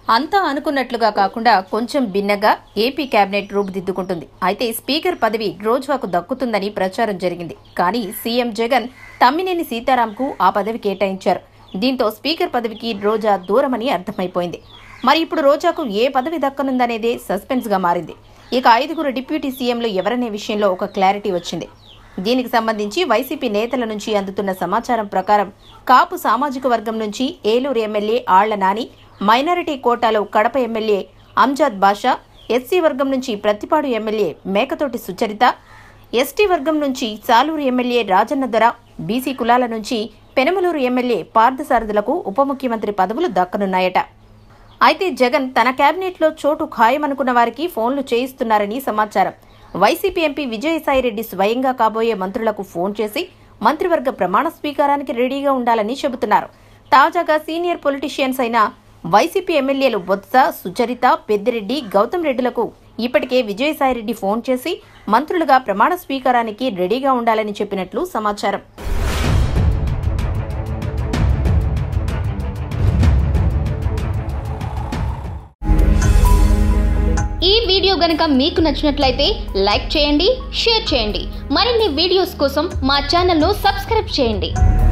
అంతా అనుకున్నట్లుగా కాకుండా కొంచెం భిన్నగా ఏపీ కేబినెట్ రూపుదిద్దుకుంటుంది అయితే స్పీకర్ పదవి రోజాకు దక్కుతుందని ప్రచారం జరిగింది కానీ సీఎం జగన్ తమ్మినేని సీతారాంకు ఆ పదవి కేటాయించారు దీంతో స్పీకర్ పదవికి రోజా దూరమని అర్థమైపోయింది మరి ఇప్పుడు రోజాకు ఏ పదవి దక్కనుందనేదే సస్పెన్స్ గా మారింది ఇక ఐదుగురు డిప్యూటీ సీఎంలు ఎవరనే విషయంలో ఒక క్లారిటీ వచ్చింది దీనికి సంబంధించి వైసీపీ నేతల నుంచి అందుతున్న సమాచారం ప్రకారం కాపు సామాజిక వర్గం నుంచి ఏలూరు ఎమ్మెల్యే ఆళ్ల నాని మైనారిటీ కోటాలో కడప ఎమ్మెల్యే అంజాద్ బాషా ఎస్సీ వర్గం నుంచి ప్రతిపాడు ఎమ్మెల్యే మేకతోటి సుచరిత ఎస్టీ వర్గం నుంచి సాలూరు ఎమ్మెల్యే రాజన్న దొర బీసీ కులాల నుంచి పెనమలూరు ఎమ్మెల్యే పార్థసారథులకు ఉప ముఖ్యమంత్రి పదవులు దక్కనున్నాయట అయితే జగన్ తన కేబినెట్లో చోటు ఖాయమనుకున్న వారికి ఫోన్లు చేయిస్తున్నారని సమాచారం వైసీపీ ఎంపీ విజయసాయిరెడ్డి స్వయంగా కాబోయే మంత్రులకు ఫోన్ చేసి మంత్రివర్గ ప్రమాణ స్వీకారానికి రెడీగా ఉండాలని చెబుతున్నారు తాజాగా సీనియర్ పొలిటీషియన్స్ అయిన వైసీపీ ఎమ్మెల్యేలు బొత్స సుచరిత పెద్దిరెడ్డి గౌతమ్ రెడ్డిలకు ఇప్పటికే విజయసాయిరెడ్డి ఫోన్ చేసి మంత్రులుగా ప్రమాణ స్వీకారానికి రెడీగా ఉండాలని చెప్పినట్లు సమాచారం ఈ వీడియో గనక మీకు నచ్చినట్లయితే లైక్ చేయండి షేర్ చేయండి మరిన్ని వీడియోస్ కోసం మా ఛానల్ను సబ్స్క్రైబ్ చేయండి